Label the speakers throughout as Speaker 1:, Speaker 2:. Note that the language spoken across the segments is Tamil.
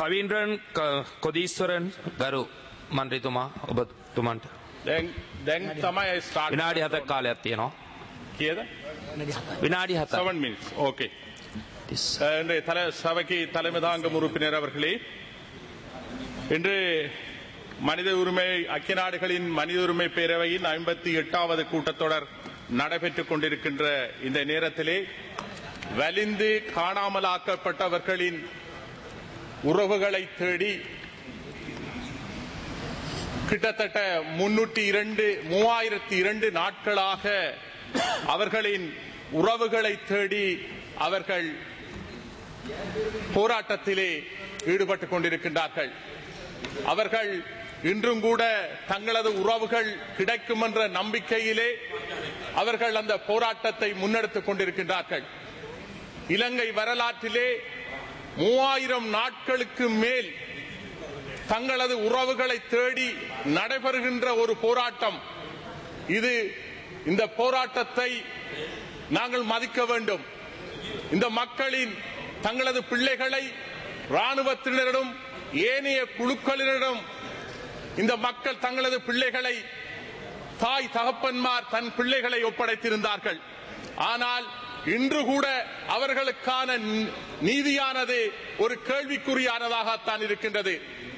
Speaker 1: කවින්ද්‍රන් කොදීස්වරන් ගරු මන්ත්‍රීතුමා ඔබතුමන්ට
Speaker 2: දැන් දැන් තමයි ස්ටාර්ට්
Speaker 1: විනාඩි හතක් කාලයක් තියෙනවා
Speaker 2: කියද
Speaker 1: විනාඩි හත
Speaker 2: செவன் மினிட்ஸ் ஓகே இன்றைய தலை சபைக்கு தலைமை தாங்கும் உறுப்பினர் அவர்களே இன்று மனித உரிமை ஐக்கிய நாடுகளின் மனித உரிமை பேரவையின் ஐம்பத்தி எட்டாவது கூட்டத்தொடர் நடைபெற்றுக் கொண்டிருக்கின்ற இந்த நேரத்திலே வலிந்து காணாமலாக்கப்பட்டவர்களின் உறவுகளை தேடி கிட்டத்தட்ட முன்னூற்றி இரண்டு மூவாயிரத்தி இரண்டு நாட்களாக அவர்களின் உறவுகளை தேடி அவர்கள் போராட்டத்திலே ஈடுபட்டுக் கொண்டிருக்கின்றார்கள் அவர்கள் இன்றும் கூட தங்களது உறவுகள் கிடைக்கும் என்ற நம்பிக்கையிலே அவர்கள் அந்த போராட்டத்தை முன்னெடுத்துக் கொண்டிருக்கின்றார்கள் இலங்கை வரலாற்றிலே மூவாயிரம் நாட்களுக்கு மேல் தங்களது உறவுகளை தேடி நடைபெறுகின்ற ஒரு போராட்டம் இது இந்த போராட்டத்தை நாங்கள் மதிக்க வேண்டும் இந்த மக்களின் தங்களது பிள்ளைகளை ராணுவத்தினரிடம் ஏனைய குழுக்களினரிடம் இந்த மக்கள் தங்களது பிள்ளைகளை தாய் தகப்பன்மார் தன் பிள்ளைகளை ஒப்படைத்திருந்தார்கள் ஆனால் இன்று கூட அவர்களுக்கான நீதியானது ஒரு கேள்விக்குறியானதாகத்தான் இருக்கின்றது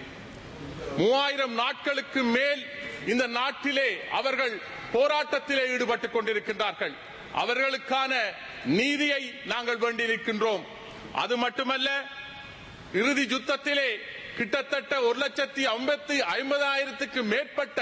Speaker 2: மூவாயிரம் நாட்களுக்கு மேல் இந்த நாட்டிலே அவர்கள் போராட்டத்திலே ஈடுபட்டுக் கொண்டிருக்கின்றார்கள் அவர்களுக்கான நீதியை நாங்கள் வேண்டியிருக்கின்றோம் அது மட்டுமல்ல இறுதி யுத்தத்திலே கிட்டத்தட்ட ஒரு லட்சத்தி ஐம்பத்தி ஐம்பதாயிரத்துக்கு மேற்பட்ட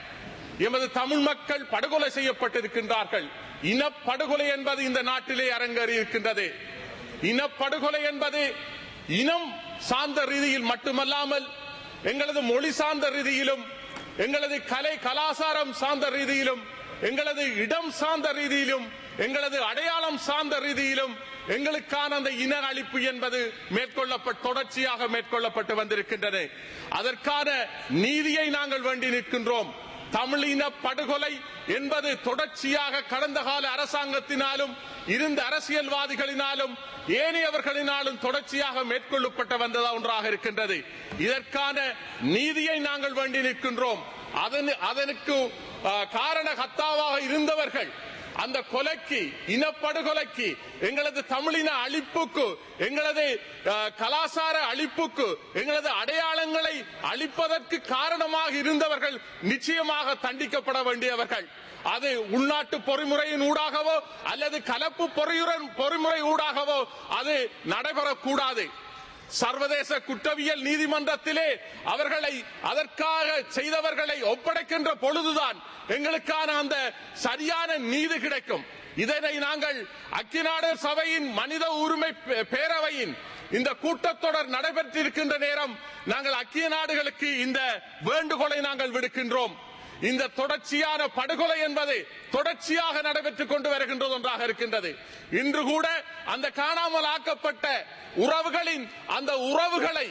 Speaker 2: எமது தமிழ் மக்கள் படுகொலை செய்யப்பட்டிருக்கின்றார்கள் இனப்படுகொலை என்பது இந்த நாட்டிலே அரங்கேறி இருக்கின்றது இனப்படுகொலை என்பது இனம் சார்ந்த ரீதியில் மட்டுமல்லாமல் எங்களது மொழி சார்ந்த ரீதியிலும் எங்களது கலை கலாச்சாரம் சார்ந்த ரீதியிலும் எங்களது இடம் சார்ந்த ரீதியிலும் எங்களது அடையாளம் சார்ந்த ரீதியிலும் எங்களுக்கான அந்த இன அழிப்பு என்பது மேற்கொள்ளப்பட்டு தொடர்ச்சியாக மேற்கொள்ளப்பட்டு வந்திருக்கின்றது அதற்கான நீதியை நாங்கள் வேண்டி நிற்கின்றோம் தமிழின படுகொலை என்பது தொடர்ச்சியாக கடந்த கால அரசாங்கத்தினாலும் இருந்த அரசியல்வாதிகளினாலும் ஏனையவர்களினாலும் தொடர்ச்சியாக மேற்கொள்ளப்பட்டு வந்ததா ஒன்றாக இருக்கின்றது இதற்கான நீதியை நாங்கள் வேண்டி நிற்கின்றோம் அதன்- அதனுக்கு ஆஹ், காரண கத்தாவாக இருந்தவர்கள் அந்த கொலைக்கு இனப்படுகொலைக்கு எங்களது தமிழின அழிப்புக்கு எங்களது அஹ், கலாசார அழிப்புக்கு எங்களது அடையாளங்களை அழிப்பதற்கு காரணமாக இருந்தவர்கள் நிச்சயமாக தண்டிக்கப்பட வேண்டியவர்கள் அது உள்நாட்டு பொறிமுறையின் ஊடாகவோ அல்லது கலப்பு பொறியுடன் பொறிமுறை ஊடாகவோ அது நடைபெறக்கூடாது சர்வதேச குற்றவியல் நீதிமன்றத்திலே அவர்களை அதற்காக செய்தவர்களை ஒப்படைக்கின்ற பொழுதுதான் எங்களுக்கான அந்த சரியான நீதி கிடைக்கும் இதனை நாங்கள் அக்கிநாடு சபையின் மனித உரிமை பே- பேரவையின் இந்த கூட்டத்தொடர் நடைபெற்றிருக்கின்ற நேரம் நாங்கள் ஐக்கிய நாடுகளுக்கு இந்த வேண்டுகோளை நாங்கள் விடுக்கின்றோம் இந்த தொடர்ச்சியான படுகொலை என்பது தொடர்ச்சியாக நடைபெற்றுக் கொண்டு வருகின்றது ஒன்றாக இருக்கின்றது இன்று கூட அந்த காணாமல் ஆக்கப்பட்ட உறவுகளின் அந்த உறவுகளை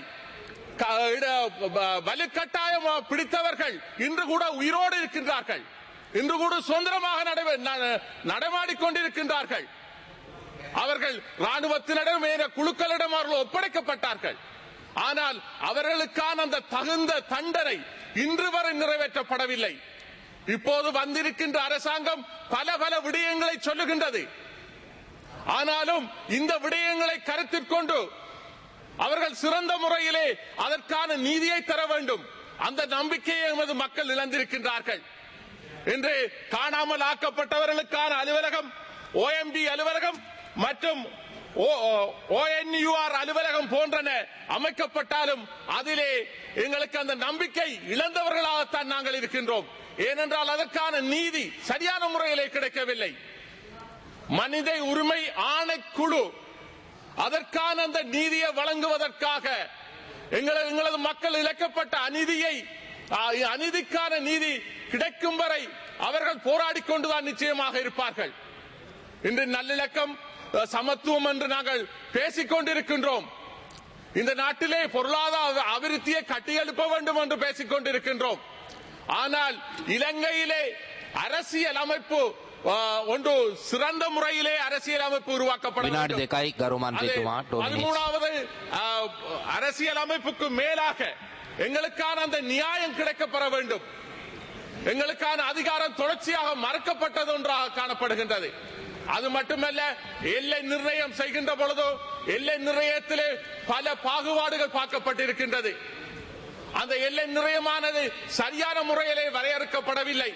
Speaker 2: க- இட- ப- வலுக்கட்டாயம் பிடித்தவர்கள் இன்று கூட உயிரோடு இருக்கின்றார்கள் இன்று கூட சுதந்திரமாக நடைபெ- ந- நடமாடிக்கொண்டிருக்கின்றார்கள் அவர்கள் ராணுவத்தினரிடம் வேற குழுக்களிடம் அவர்கள் ஒப்படைக்கப்பட்டார்கள் ஆனால் அவர்களுக்கான அந்த தகுந்த தண்டனை இன்று வரை நிறைவேற்றப்படவில்லை இப்போது வந்திருக்கின்ற அரசாங்கம் பல பல விடயங்களை சொல்லுகின்றது ஆனாலும் இந்த விடயங்களை கருத்தில் கொண்டு அவர்கள் சிறந்த முறையிலே அதற்கான நீதியை தர வேண்டும் அந்த நம்பிக்கையை எமது மக்கள் இழந்திருக்கின்றார்கள் இன்று காணாமல் ஆக்கப்பட்டவர்களுக்கான அலுவலகம் ஓஎம்பி அலுவலகம் மற்றும் ஓஎன்யூஆர் அலுவலகம் போன்றன அமைக்கப்பட்டாலும் அதிலே எங்களுக்கு அந்த நம்பிக்கை இழந்தவர்களாகத்தான் நாங்கள் இருக்கின்றோம் ஏனென்றால் அதற்கான நீதி சரியான முறையிலே கிடைக்கவில்லை மனித உரிமை ஆணைக்குழு அதற்கான அந்த நீதியை வழங்குவதற்காக எங்களது எங்களது மக்கள் இழக்கப்பட்ட அநீதியை ஆ, அநீதிக்கான நீதி கிடைக்கும் வரை அவர்கள் போராடிக் கொண்டுதான் நிச்சயமாக இருப்பார்கள் இன்று நல்லிணக்கம் அ, சமத்துவம் என்று நாங்கள் பேசிக் கொண்டிருக்கின்றோம் இந்த நாட்டிலே பொருளாதார அபிவிருத்தியை கட்டியெழுப்ப வேண்டும் என்று பேசிக் கொண்டிருக்கின்றோம் ஆனால் இலங்கையிலே அரசியல் அமைப்பு ஆ, ஒன்று சிறந்த முறையிலே அரசியலமைப்பு உருவாக்கப்பட
Speaker 1: විනාඩි
Speaker 2: வேண்டும்.
Speaker 1: දෙකයි ගරු
Speaker 2: அது
Speaker 1: මන්ත්‍රීතුමා ටෝමිනි
Speaker 2: பதிமூணாவது ஆ, அரசியல் அமைப்புக்கு மேலாக எங்களுக்கான அந்த நியாயம் கிடைக்கப்பெற வேண்டும் எங்களுக்கான அதிகாரம் தொடர்ச்சியாக மறுக்கப்பட்டது ஒன்றாக காணப்படுகின்றது அது மட்டுமல்ல எல்லை நிர்ணயம் செய்கின்ற பொழுது எல்லை நிர்ணயத்திலே பல பாகுபாடுகள் பார்க்கப்பட்டிருக்கின்றது அந்த எல்லை நிர்ணயமானது சரியான முறையிலே வரையறுக்கப்படவில்லை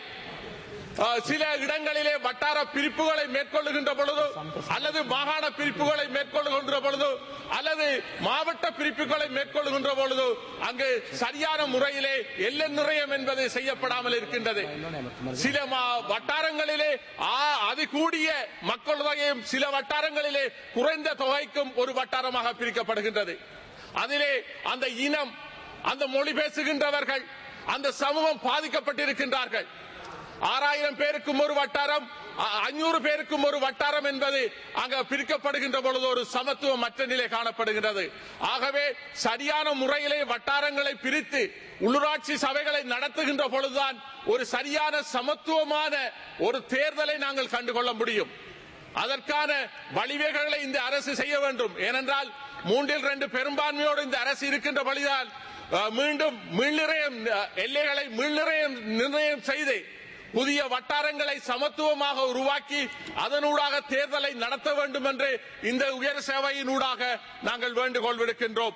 Speaker 2: அஹ், சில இடங்களிலே வட்டார பிரிப்புகளை மேற்கொள்ளுகின்ற பொழுது அல்லது மாகாண பிரிப்புகளை மேற்கொள்ளுகின்ற பொழுது அல்லது மாவட்ட பிரிப்புகளை மேற்கொள்ளுகின்ற பொழுது அங்கு சரியான முறையிலே எல்லை நிர்ணயம் என்பது செய்யப்படாமல் இருக்கின்றது சில மா- வட்டாரங்களிலே ஆ- அதிகூடிய மக்கள் தொகையும் சில வட்டாரங்களிலே குறைந்த தொகைக்கும் ஒரு வட்டாரமாக பிரிக்கப்படுகின்றது அதிலே அந்த இனம் அந்த மொழி பேசுகின்றவர்கள் அந்த சமூகம் பாதிக்கப்பட்டிருக்கின்றார்கள் ஆறாயிரம் பேருக்கும் ஒரு வட்டாரம் அஞ்சூறு பேருக்கும் ஒரு வட்டாரம் என்பது அங்க பிரிக்கப்படுகின்ற பொழுது ஒரு சமத்துவம் மற்ற நிலை காணப்படுகிறது ஆகவே சரியான முறையிலே வட்டாரங்களை பிரித்து உள்ளூராட்சி சபைகளை நடத்துகின்ற பொழுதுதான் ஒரு சரியான சமத்துவமான ஒரு தேர்தலை நாங்கள் கண்டுகொள்ள முடியும் அதற்கான வழிவகைகளை இந்த அரசு செய்ய வேண்டும் ஏனென்றால் மூன்றில் ரெண்டு பெரும்பான்மையோடு இந்த அரசு இருக்கின்ற வழிதான் அஹ், மீண்டும் மீள்நிறையம் அஹ், எல்லைகளை மீள்நிறையம் நிர்ணயம் செய்து புதிய வட்டாரங்களை சமத்துவமாக உருவாக்கி அதனூடாக தேர்தலை நடத்த வேண்டும் என்று இந்த உயர் சேவையினூடாக நாங்கள் வேண்டுகோள் விடுக்கின்றோம்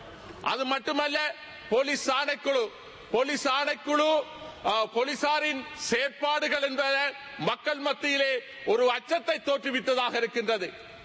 Speaker 2: அது மட்டுமல்ல போலீஸ் ஆணைக்குழு போலீஸ் ஆணைக்குழு அஹ், போலீசாரின் செயற்பாடுகள் என்பத மக்கள் மத்தியிலே ஒரு அச்சத்தை தோற்றுவித்ததாக இருக்கின்றது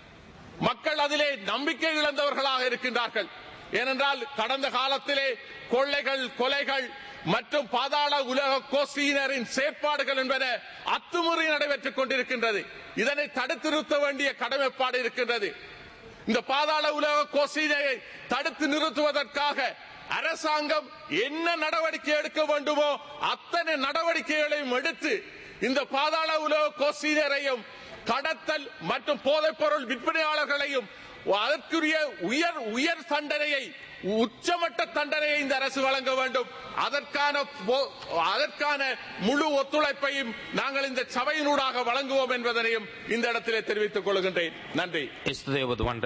Speaker 2: மக்கள் அதிலே நம்பிக்கை இழந்தவர்களாக இருக்கின்றார்கள் ஏனென்றால் கடந்த காலத்திலே கொள்ளைகள் கொலைகள் மற்றும் பாதாள உலக கோஷ்டியினரின் செயற்பாடுகள் என்பன அத்துமுறை நடைபெற்றுக் கொண்டிருக்கின்றது இதனை தடுத்து நிறுத்த வேண்டிய கடமைப்பாடு இருக்கின்றது இந்த பாதாள உலக கோஷ்டியினரை தடுத்து நிறுத்துவதற்காக அரசாங்கம் என்ன நடவடிக்கை எடுக்க வேண்டுமோ அத்தனை நடவடிக்கைகளையும் எடுத்து இந்த பாதாள உலக கோஷ்டியினரையும் கடத்தல் மற்றும் போதைப் பொருள் விற்பனையாளர்களையும் அதற்குரிய உயர் உயர் தண்டனையை உச்சமட்ட தண்டனையை இந்த அரசு வழங்க வேண்டும் அதற்கான போ- அதற்கான முழு ஒத்துழைப்பையும் நாங்கள் இந்த சபையினூடாக வழங்குவோம் என்பதனையும் இந்த இடத்திலே தெரிவித்துக் கொள்கின்றேன் நன்றி
Speaker 1: ස්තුතිය ඔබතුමන්ට